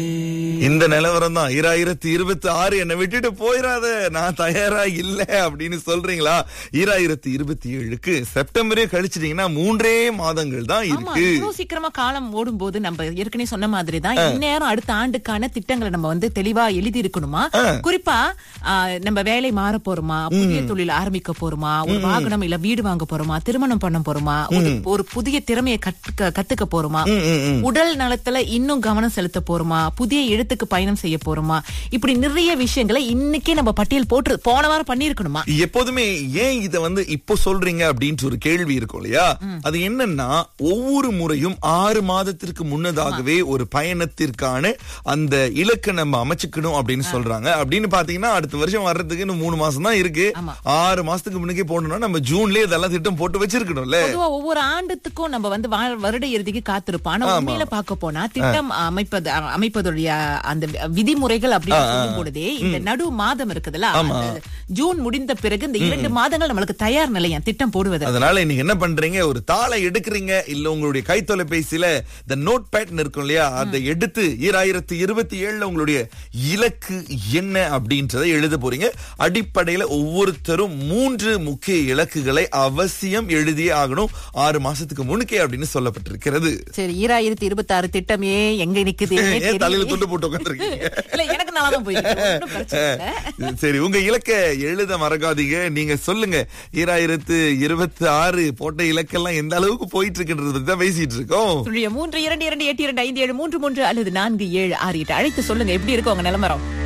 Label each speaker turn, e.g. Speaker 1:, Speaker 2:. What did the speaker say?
Speaker 1: இந்த நிலவரம் தான் ஈராயிரத்தி இருபத்தி ஆறு என்னை விட்டுட்டு போயிடாத நான் தயாரா இல்ல அப்படின்னு சொல்றீங்களா ஈராயிரத்தி இருபத்தி ஏழுக்கு செப்டம்பரே கழிச்சிட்டீங்கன்னா மூன்றே மாதங்கள் தான்
Speaker 2: ஆமா
Speaker 1: இருக்கு
Speaker 2: இவ்வளவு சீக்கிரமா காலம் ஓடும் போது நம்ம ஏற்கனவே சொன்ன மாதிரி தான் இந்நேரம் அடுத்த ஆண்டுக்கான திட்டங்களை நம்ம வந்து தெளிவா எழுதி இருக்கணுமா குறிப்பா ஆ, நம்ம வேலை மாற போறோமா புதிய தொழில் ஆரம்பிக்க போறோமா ஒரு வாகனம் இல்ல வீடு வாங்க போறோமா திருமணம் பண்ண போறோமா ஒரு- ஒரு புதிய திறமையை கத்துக்க கத்துக்க போறோமா உடல் நலத்துல இன்னும் கவனம் செலுத்த போறோமா புதிய எழுத்துக்கு பயணம் செய்ய போறோமா இப்படி நிறைய விஷயங்களை இன்னைக்கே நம்ம பட்டியல் போட்டு போன வாரம் பண்ணிருக்கணுமா
Speaker 1: எப்போதுமே ஏன் இத வந்து இப்போ சொல்றீங்க அப்படின்ட்டு ஒரு கேள்வி இருக்கும் இல்லையா அது என்னன்னா ஒவ்வொரு முறையும் ஆறு மாதத்திற்கு முன்னதாகவே ஒரு பயணத்திற்கான அந்த இலக்கை நம்ம அமைச்சுக்கணும் அப்படின்னு சொல்றாங்க அப்படின்னு பாத்தீங்கன்னா அடுத்த வருஷம் வர்றதுக்கு இன்னும் மூணு மாசம் தான் இருக்கு
Speaker 2: ஆமா.
Speaker 1: ஆறு மாசத்துக்கு முன்னக்கே போடணும்னா நம்ம ஜூன்லயே இதெல்லாம் திட்டம் போட்டு வச்சிருக்கணும்ல
Speaker 2: பொதுவா ஒவ்வொரு ஆண்டுத்துக்கும் நம்ம வந்து வா- வருட இறுதிக்கு காத்திருப்போம் ஆனா உண்மையில பார்க்க போனா திட்டம் அமைப்பது அ- அமைப்பதுடைய அந்த வி- விதிமுறைகள் அப்படின்னு சொல்லும் பொழுதே இந்த நடு மாதம் இருக்குதுல்ல அந்த ஜூன் முடிந்த பிறகு இந்த இரண்டு மாதங்கள் நம்மளுக்கு தயார் நிலையா திட்டம் போடுவது
Speaker 1: அதனால நீங்க என்ன பண்றீங்க ஒரு தாளை எடுக்கிறீங்க இல்ல உங்களுடைய கை தொலைபேசியில இந்த நோட் பேட் இருக்கும் இல்லையா அதை எடுத்து ஈராயிரத்தி இருபத்தி ஏழுல உங்களுடைய இலக்கு என்ன அப்படின்றத எழுத போறீங்க அடிப்படையில ஒவ்வொருத்தரும் மூன்று முக்கிய இலக்குகளை அவசியம் எழுதியே ஆகணும் ஆறு மாசத்துக்கு முன்னுக்கே அப்படின்னு சொல்லப்பட்டிருக்கிறது
Speaker 2: சரி ஈராயிரத்தி இருபத்தி ஆறு திட்டமே எங்க நிக்குது
Speaker 1: ஏன் தலையில துண்டு போட்டு உட்காந்துருக்கீங்க
Speaker 2: இல்ல எனக்கு நல்லாதான் போயிருக்கு ஒண்ணும் பிரச்சனை இல்ல
Speaker 1: சரி உங்க இலக்க எழுத மறக்காதீங்க நீங்க சொல்லுங்க ஈராயிரத்து இருபத்தி ஆறு போட்ட இலக்கெல்லாம் எந்த அளவுக்கு போயிட்டு இருக்குன்றது பத்தி தான் பேசிட்டு இருக்கோம்
Speaker 2: சொல்லுங்க மூன்று இரண்டு இரண்டு எட்டு இரண்டு ஐந்து ஏழு மூன்று மூன்று அல்லது நான்கு ஏழு ஆறு எட்டு அழைத்து சொல்லுங்க எப்படி இருக்கு உங்க நிலமரம்